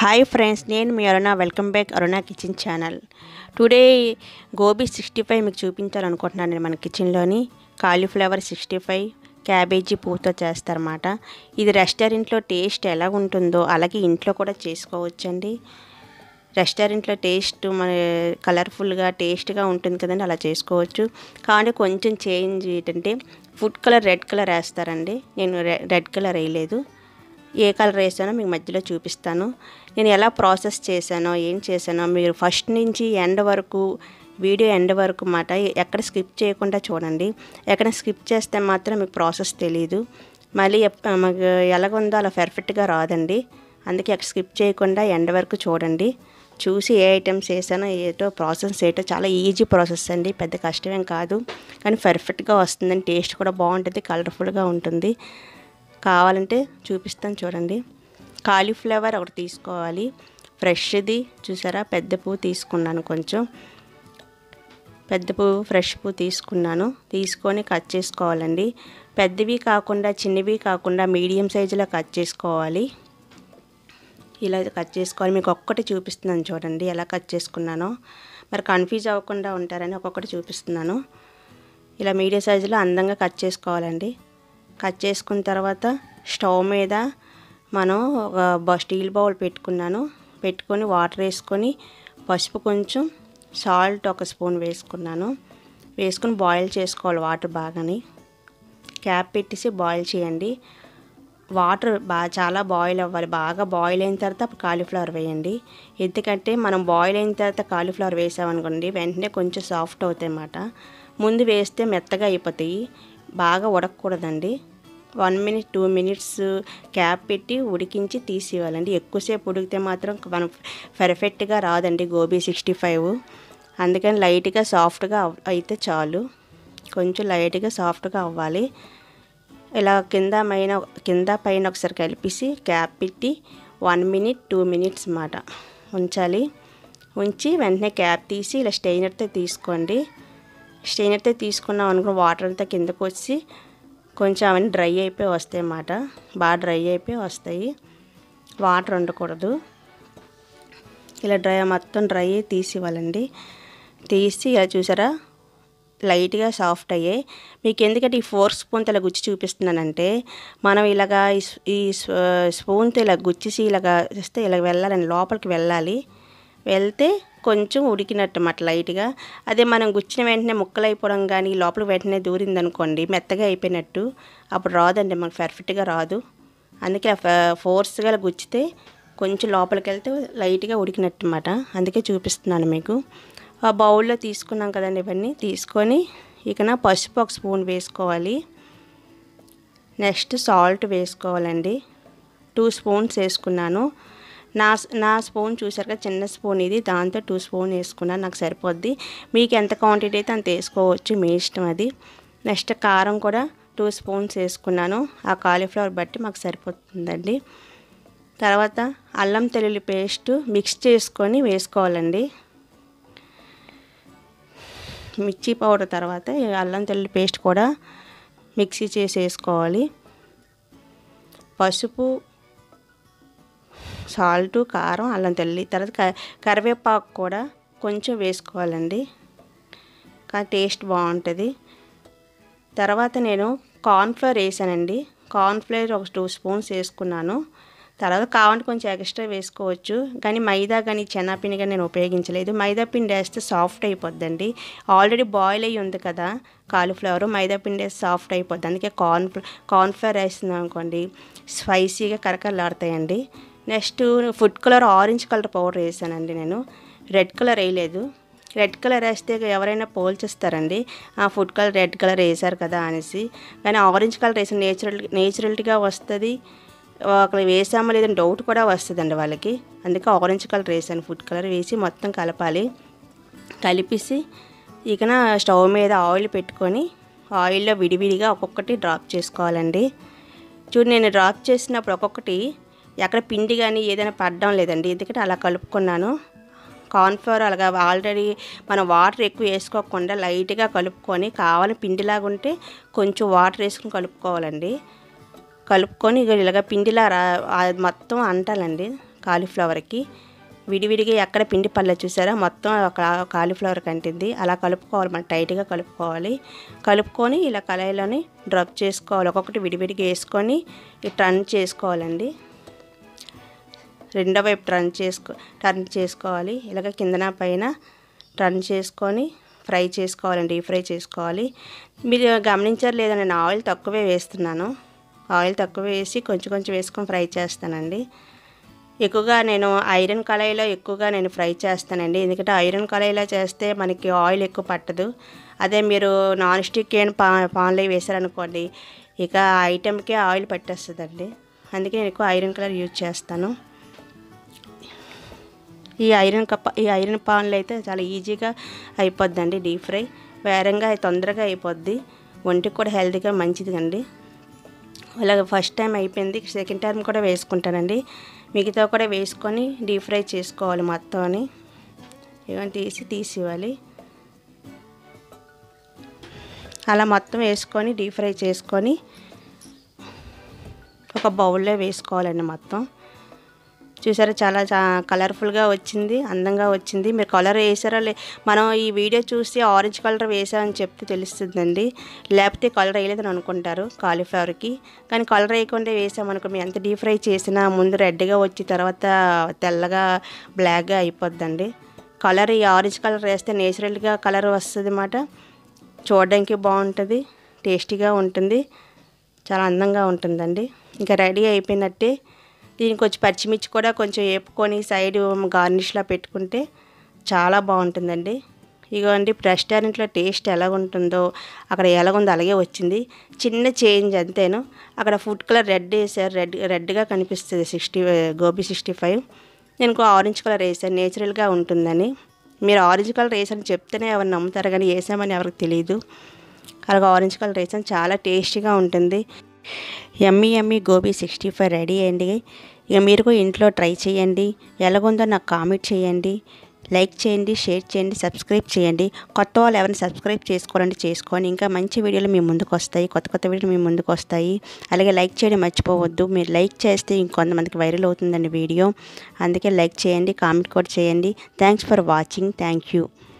hi friends నేను మీ Aruna welcome back Aruna kitchen channel today gobi sixty five మీకు చూపించాలనుకుంటున్నాను నేను మన కిచెన్లోని కాలీఫ్లవర్ సిక్స్టీ ఫైవ్ క్యాబేజీ పూతో చేస్తారన్నమాట ఇది రెస్టారెంట్లో టేస్ట్ ఎలా ఉంటుందో అలాగే ఇంట్లో కూడా చేసుకోవచ్చండి రెస్టారెంట్లో టేస్ట్ మన కలర్ఫుల్గా టేస్ట్గా ఉంటుంది కదండి అలా చేసుకోవచ్చు కానీ కొంచెం చేంజ్ ఏంటంటే ఫుడ్ కలర్ రెడ్ కలర్ వేస్తారండి నేను రెడ్ కలర్ వేయలేదు ఏ కలర్ వేసానో మీకు మధ్యలో చూపిస్తాను నేను ఎలా ప్రాసెస్ చేశానో ఏం చేశానో మీరు ఫస్ట్ నుంచి ఎండ్ వరకు వీడియో ఎండ్ వరకు మాట ఎక్కడ స్కిప్ చేయకుండా చూడండి ఎక్కడ స్కిప్ చేస్తే మాత్రం మీకు ప్రాసెస్ తెలియదు మళ్ళీ ఎప్- మాకు ఎలాగుందో అలా పర్ఫెక్ట్గా రాదండి అందుకే ఎక్కడ స్కిప్ చేయకుండా ఎండ్ వరకు చూడండి చూసి ఏ ఐటమ్స్ వేసానో ఏటో ప్రాసెస్ ఏటో చాలా ఈజీ ప్రాసెస్ అండి పెద్ద కష్టమేం కాదు కానీ పర్ఫెక్ట్గా వస్తుందండి టేస్ట్ కూడా బాగుంటుంది కలర్ఫుల్గా ఉంటుంది కావాలంటే చూపిస్తాను చూడండి కాలీఫ్లవర్ ఒకటి తీసుకోవాలి ఫ్రెష్ది చూసారా పెద్ద పువ్వు తీసుకున్నాను కొంచెం పెద్ద పువ్వు ఫ్రెష్ పువ్వు తీసుకున్నాను తీసుకొని కట్ చేసుకోవాలండి పెద్దవి కాకుండా చిన్నవి కాకుండా మీడియం సైజులో కట్ చేసుకోవాలి ఇలా కట్ చేసుకోవాలి మీకు ఒక్కటి చూపిస్తున్నాను చూడండి ఎలా కట్ చేసుకున్నానో మరి కన్ఫ్యూజ్ అవ్వకుండా ఉంటారని ఒక్కొక్కటి చూపిస్తున్నాను ఇలా మీడియం సైజులో అందంగా కట్ చేసుకోవాలండి కట్ చేసుకున్న తర్వాత స్టవ్ మీద మనం ఒక బ- స్టీల్ బౌల్ పెట్టుకున్నాను పెట్టుకొని వాటర్ వేసుకొని పసుపు కొంచెం సాల్ట్ ఒక స్పూన్ వేసుకున్నాను వేసుకుని బాయిల్ చేసుకోవాలి వాటర్ బాగాని క్యాప్ పెట్టేసి బాయిల్ చేయండి వాటర్ బాగా చాలా బాయిల్ అవ్వాలి బాగా బాయిల్ అయిన తర్వాత అప్పుడు కాలీఫ్లవర్ వేయండి ఎందుకంటే మనం బాయిల్ అయిన తర్వాత కాలీఫ్లవర్ వేసామనుకోండి వెంటనే కొంచెం సాఫ్ట్ అవుతాయి అన్నమాట ముందు వేస్తే మెత్తగా అయిపోతాయి బాగా ఉడకకూడదండి one minute two minutes cap పెట్టి ఉడికించి తీసి ఇవ్వాలండి ఎక్కువసేపు ఉడికితే మాత్రం మనం పర్ఫెక్ట్గా రాదండి గోబీ సిక్స్టీ ఫైవ్ అందుకని లైట్గా సాఫ్ట్గా అవ్- అయితే చాలు కొంచెం లైట్గా సాఫ్ట్గా అవ్వాలి ఇలా కింద పైన కింద పైన ఒకసారి కలిపేసి క్యాప్ పెట్టి వన్ మినిట్ టూ మినిట్స్ మాట ఉంచాలి ఉంచి వెంటనే క్యాప్ తీసి ఇలా స్టెయినర్తో తీసుకోండి స్టెయినర్తో తీసుకున్నాం అనుకో వాటర్ అంతా కిందకు వచ్చి కొంచెం అవన్నీ డ్రై అయిపోయి వస్తాయి అన్నమాట బాగా డ్రై అయిపోయి వస్తాయి వాటర్ ఉండకూడదు ఇలా డ్రై మొత్తం డ్రై అయ్యి తీసి ఇవ్వాలండి తీసి ఇలా చూసారా లైట్గా సాఫ్ట్ అయ్యాయి మీకు ఎందుకంటే ఈ ఫోర్ స్పూన్తో ఇలా గుచ్చి చూపిస్తున్నానంటే మనం ఇలాగా ఈ స్- ఈ స్- స్పూన్తో ఇలా గుచ్చేసి ఇలాగా ఇస్తే ఇలా వెళ్ళాలండి లోపలికి వెళ్ళాలి వెళ్తే కొంచెం ఉడికినట్టు అన్నమాట లైట్గా అదే మనం గుచ్చిన వెంటనే ముక్కలు అయిపోవడం కానీ లోపలికి వెంటనే దూరింది అనుకోండి మెత్తగా అయిపోయినట్టు అప్పుడు రాదండి మనకు పర్ఫెక్ట్గా రాదు అందుకే ఆ ఫ- ఫోర్స్గా ఇలా గుచ్చితే కొంచెం లోపలికి వెళ్తే లైట్గా ఉడికినట్టు అన్నమాట అందుకే చూపిస్తున్నాను మీకు ఆ బౌల్లో తీసుకున్నాం కదండి ఇవన్నీ తీసుకొని ఇకన పసుపు ఒక స్పూన్ వేసుకోవాలి నెక్స్ట్ సాల్ట్ వేసుకోవాలండి టూ స్పూన్స్ వేసుకున్నాను నా నా స్పూన్ చూసారు కదా చిన్న స్పూన్ ఇది దాంతో టూ స్పూన్ వేసుకున్నాను నాకు సరిపోద్ది మీకు ఎంత క్వాంటిటీ అయితే అంత వేసుకోవచ్చు మీ ఇష్టం అది నెక్స్ట్ కారం కూడా టూ స్పూన్స్ వేసుకున్నాను ఆ కాలీఫ్లవర్ బట్టి మాకు సరిపోతుందండి తర్వాత అల్లం తెల్లుల్లి పేస్ట్ మిక్స్ చేసుకొని వేసుకోవాలండి మిర్చి పౌడర్ తర్వాత ఈ అల్లం తెల్లుల్లి పేస్ట్ కూడా మిక్సీ చేసి వేసుకోవాలి పసుపు సాల్ట్ కారం అల్లం తెల్లి తర్వాత క కరివేపాకు కూడా కొంచెం వేసుకోవాలండి కానీ టేస్ట్ బాగుంటుంది తర్వాత నేను కార్న్ఫ్లవర్ వేసానండి కార్న్ఫ్లవర్ ఒక టూ స్పూన్స్ వేసుకున్నాను తర్వాత కావాలంటే కొంచెం ఎక్స్ట్రా వేసుకోవచ్చు కానీ మైదా కానీ చెనాపిండి కానీ నేను ఉపయోగించలేదు మైదా పిండి వేస్తే సాఫ్ట్ అయిపోద్దండి ఆల్రెడీ బాయిల్ అయ్యి ఉంది కదా కాలీఫ్లవర్ మైదా పిండి వేస్తే సాఫ్ట్ అయిపోద్ది అందుకే కార్న్ కార్న్ఫ్లవర్ వేస్తున్నాం అనుకోండి స్పైసీగా కరకరలాడతాయండి next food colour orange colour powder వేసానండి నేను రెడ్ కలర్ వేయలేదు రెడ్ కలర్ వేస్తే ఎవరైనా పోల్చేస్తారండి ఆ ఫుడ్ కలర్ రెడ్ కలర్ వేసారు కదా అనేసి కానీ ఆరెంజ్ కలర్ వేసిన నేచురల్ నేచురల్గా వస్తుంది ఒకళ్ళు వేసామో లేదని డౌట్ కూడా వస్తుందండి వాళ్ళకి అందుకే ఆరెంజ్ కలర్ వేసాను ఫుడ్ కలర్ వేసి మొత్తం కలపాలి కలిపేసి ఇకన స్టవ్ మీద ఆయిల్ పెట్టుకొని ఆయిల్లో విడివిడిగా ఒక్కొక్కటి డ్రాప్ చేసుకోవాలండి చూడు నేను డ్రాప్ చేసినప్పుడు ఒక్కొక్కటి ఎక్కడ పిండి కానీ ఏదైనా పడడం లేదండి ఎందుకంటే అలా కలుపుకున్నాను కార్న్ఫ్లవర్ అలాగా ఆల్రెడీ మనం వాటర్ ఎక్కువ వేసుకోకుండా లైట్గా కలుపుకొని కావాలి పిండిలాగా ఉంటే కొంచెం వాటర్ వేసుకుని కలుపుకోవాలండి కలుపుకొని ఇక ఇలాగ పిండిలా రా అది మొత్తం అంటాలండి కాలీఫ్లవర్కి విడివిడిగా ఎక్కడ పిండి పళ్ళ చూసారా మొత్తం ఒక కాలీఫ్లవర్ కంటింది అలా కలుపుకోవాలి మనం టైట్గా కలుపుకోవాలి కలుపుకొని ఇలా కళాయిలోని డ్రాప్ చేసుకోవాలి ఒక్కొక్కటి విడివిడిగా వేసుకొని టర్న్ చేసుకోవాలండి రెండో వైపు టర్న్ చేసుకో టర్న్ చేసుకోవాలి ఇలాగ కిందన పైన టర్న్ చేసుకొని ఫ్రై చేసుకోవాలండి డీప్ ఫ్రై చేసుకోవాలి మీరు గమనించారు లేదా నేను ఆయిల్ తక్కువే వేస్తున్నాను ఆయిల్ తక్కువ వేసి కొంచెం కొంచెం వేసుకొని ఫ్రై చేస్తానండి ఎక్కువగా నేను ఐరన్ కళాయిలో ఎక్కువగా నేను ఫ్రై చేస్తానండి ఎందుకంటే ఐరన్ కళాయిలో చేస్తే మనకి ఆయిల్ ఎక్కువ పట్టదు అదే మీరు నాన్ స్టిక్ ఏం పా పాన్లో వేసారనుకోండి ఇక ఆ ఐటెంకే ఆయిల్ పట్టేస్తుందండి అందుకే నేను ఎక్కువ ఐరన్ కలర్ యూజ్ చేస్తాను ఈ ఐరన్ కప్ ఈ ఐరన్ పాన్లు అయితే చాలా ఈజీగా అయిపోద్దండి డీప్ ఫ్రై వేరంగా తొందరగా అయిపోద్ది ఒంటికి కూడా హెల్తీగా మంచిది అండి అలాగే ఫస్ట్ టైం అయిపోయింది సెకండ్ టైం కూడా వేసుకుంటానండి మిగతా కూడా వేసుకొని డీప్ ఫ్రై చేసుకోవాలి మొత్తం అని ఇవన్నీ తీసి తీసి ఇవ్వాలి అలా మొత్తం వేసుకొని డీప్ ఫ్రై చేసుకొని ఒక బౌల్లో వేసుకోవాలండి మొత్తం చూసారా చాలా చా కలర్ఫుల్గా వచ్చింది అందంగా వచ్చింది మీరు కలర్ వేసారా లే మనం ఈ వీడియో చూసి ఆరెంజ్ కలర్ వేసామని చెప్తే తెలుస్తుందండి లేకపోతే కలర్ వేయలేదని అనుకుంటారు కాలీఫ్లవర్కి కానీ కలర్ వేయకుండా వేసామనుకో మేము ఎంత డీప్ ఫ్రై చేసినా ముందు రెడ్గా వచ్చి తర్వాత తెల్లగా బ్లాక్గా అయిపోద్దండి కలర్ ఈ ఆరెంజ్ కలర్ వేస్తే నేచురల్గా కలర్ వస్తుంది అన్నమాట చూడడానికి బాగుంటుంది టేస్టీగా ఉంటుంది చాలా అందంగా ఉంటుందండి ఇంకా రెడీ అయిపోయినట్టే దీనికి కొంచెం పచ్చిమిర్చి కూడా కొంచెం వేపుకొని సైడ్ గార్నిష్లా పెట్టుకుంటే చాలా బాగుంటుందండి ఇగోండి రెస్టారెంట్లో టేస్ట్ ఎలా ఉంటుందో అక్కడ ఎలాగుందో అలాగే వచ్చింది చిన్న చేంజ్ అంతేను అక్కడ ఫుడ్ కలర్ రెడ్ వేసారు రెడ్ రెడ్గా కనిపిస్తుంది సిక్స్టీ గోబీ సిక్స్టీ ఫైవ్ నేను ఆరెంజ్ కలర్ వేసాను నేచురల్గా ఉంటుందని మీరు ఆరెంజ్ కలర్ వేసాను చెప్తేనే ఎవరు నమ్ముతారు కానీ వేసామని ఎవరికి తెలియదు అలాగే ఆరెంజ్ కలర్ వేసాను చాలా టేస్టీగా ఉంటుంది ఎమ్మీ ఎమ్మీ గోబీ సిక్స్టీ ఫైవ్ రెడీ అయ్యండి ఇక మీరు కూడా ఇంట్లో ట్రై చేయండి ఎలాగుందో నాకు కామెంట్ చేయండి లైక్ చేయండి షేర్ చేయండి సబ్స్క్రైబ్ చేయండి కొత్త వాళ్ళు ఎవరైనా సబ్స్క్రైబ్ చేసుకోవాలంటే చేసుకోండి ఇంకా మంచి వీడియోలు మీ ముందుకు వస్తాయి కొత్త కొత్త వీడియోలు మీ ముందుకు వస్తాయి అలాగే లైక్ చేయడం మర్చిపోవద్దు మీరు లైక్ చేస్తే ఇంకొంతమందికి వైరల్ అవుతుందండి వీడియో అందుకే లైక్ చేయండి కామెంట్ కూడా చేయండి thanks for watching thank you